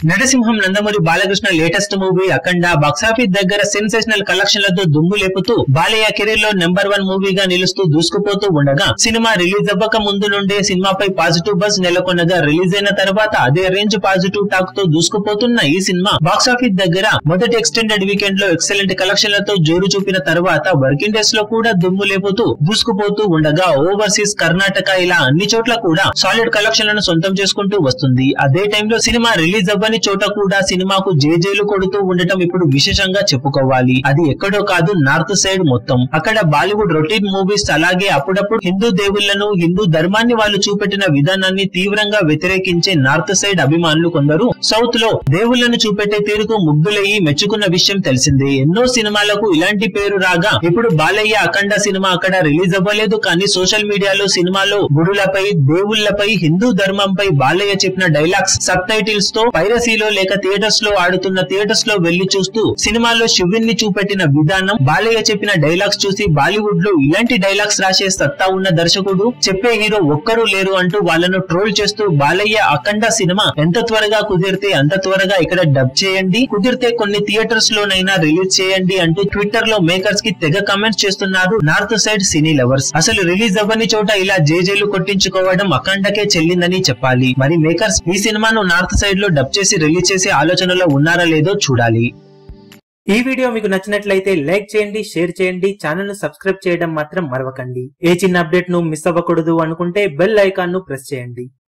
Narasimham Nandamuri Balakrishna latest movie Akhanda box office దగ్గర sensational కలెక్షన్లతో దుమ్ము లేపుతూ బాలయ్య కెరీర్ లో నెంబర్ వన్ మూవీగా నిలుస్తూ దూసుకుపోతూ ఉండగా సినిమా రిలీజ్ అవ్వక ముందు నుండే సినిమాపై పాజిటివ్ బజ్ నెలకొన్నగా రిలీజ్ అయిన తర్వాత అదే రేంజ్ పాజిటివ్ టాక్ తో దూసుకుపోతున్న ఈ సినిమా బాక్సాఫీస్ దగ్గర మొదటి ఎక్స్టెండెడ్ వీకెండ్ లో ఎక్సలెంట్ కలెక్షన్లతో జోరు చూపిన తర్వాత వర్కింగ్ డేస్ లో కూడా దుమ్ము లేపుతూ దూసుకుపోతూ ఉండగా ఓవర్సీస్ కర్ణాటక ఇలా అన్ని చోట్ల కూడా సాలిడ్ కలెక్షన్లను సొంతం చేసుకుంటూ వస్తుంది అదే టైంలో సినిమా రిలీజ్ అవ్వని చోట కూడా సినిమాకు జేజేలు కొడుతూ ఉండటం ఇప్పుడు విశేషంగా చెప్పుకోవాలి అది ఎక్కడో కాదు నార్త్ సైడ్ మొత్తం అక్కడ బాలీవుడ్ రొటీన్ మూవీస్ అలాగే అప్పుడప్పుడు హిందూ దేవుళ్లను హిందూ ధర్మాన్ని వాళ్ళు చూపెట్టిన విధానాన్ని తీవ్రంగా వ్యతిరేకించే నార్త్ సైడ్ అభిమానులు కొందరు సౌత్ లో దేవుళ్లను చూపెట్టే తీరుకు ముగ్ధులయ్యి మెచ్చుకున్న విషయం తెలిసిందే ఎన్నో సినిమాలకు ఇలాంటి పేరు రాగా ఇప్పుడు బాలయ్య అఖండ సినిమా అక్కడ రిలీజ్ అవ్వలేదు కానీ సోషల్ మీడియాలో సినిమాలో గుడులపై దేవుళ్లపై హిందూ ధర్మంపై బాలయ్య చెప్పిన డైలాగ్స్ సబ్ టైటిల్స్ తో పైరసీలో లేక థియేటర్స్ లో ఆడుతున్న థియేటర్స్ లో వెళ్లి చూస్తూ సినిమాలో శివుణ్ణి చూపెట్టిన విధానం బాలయ్య చెప్పిన డైలాగ్స్ చూసి బాలీవుడ్ లో ఇలాంటి డైలాగ్స్ రాసే సత్తా ఉన్న దర్శకుడు చెప్పే హీరో ఒక్కరూ లేరు అంటూ వాళ్ళను ట్రోల్ చేస్తూ బాలయ్య అఖండ సినిమా ఎంత త్వరగా కుదిరితే అంత త్వరగా ఇక్కడ డబ్ చేయండి కుదిరితే కొన్ని థియేటర్స్ లోనైనా రిలీజ్ చేయండి అంటూ ట్విట్టర్ లో మేకర్స్ కి తెగ కమెంట్స్ చేస్తున్నారు నార్త్ సైడ్ సినీ లవర్స్ అసలు రిలీజ్ అవ్వని చోట ఇలా జేజేలు కొట్టించుకోవడం అఖండకే చెల్లిందని చెప్పాలి మరి మేకర్స్ ఈ సినిమాను నార్త్ సైడ్ లో డబ్ చేసి రిలీజ్ చేసే ఆలోచనలో ఉన్నారా లేదో చూడాలి ఈ వీడియో మీకు నచ్చినట్లయితే లైక్ చేయండి షేర్ చేయండి ఛానల్ ను సబ్స్క్రైబ్ చేయడం మాత్రం మరవకండి ఏ చిన్న అప్డేట్ ను మిస్ అవ్వకూడదు అనుకుంటే బెల్ ఐకాన్ ను ప్రెస్ చేయండి